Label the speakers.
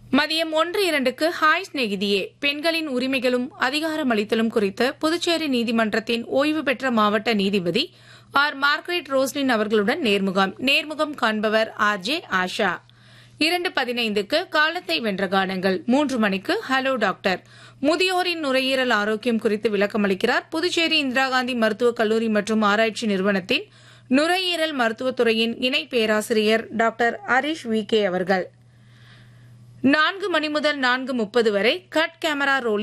Speaker 1: மதியம் ஒன்று இரண்டுக்கு ஹாய் சிநேகிதியே பெண்களின் உரிமைகளும் அதிகாரமளித்தலும் குறித்து புதுச்சேரி நீதிமன்றத்தின் ஓய்வு பெற்ற மாவட்ட நீதிபதி ஆர் மார்கரெட் ரோஸ்லின் அவர்களுடன் நேர்முகம் நேர்முகம் காண்பவர் ஆர் ஜே ஆஷா இரண்டு பதினைந்துக்கு காலத்தை வென்ற கானங்கள் மூன்று மணிக்கு ஹலோ டாக்டர் முதியோரின் நுரையீரல் ஆரோக்கியம் குறித்து விளக்கமளிக்கிறார் புதுச்சேரி இந்திரா காந்தி மருத்துவக் கல்லூரி மற்றும் ஆராய்ச்சி நிறுவனத்தின் நுரையீரல் மருத்துவத்துறையின் இணை பேராசிரியர் டாக்டர் ஹரிஷ் வி கே அவர்கள் நான்கு மணி முதல் நான்கு முப்பது வரை கட் கேமரா ரோலிங்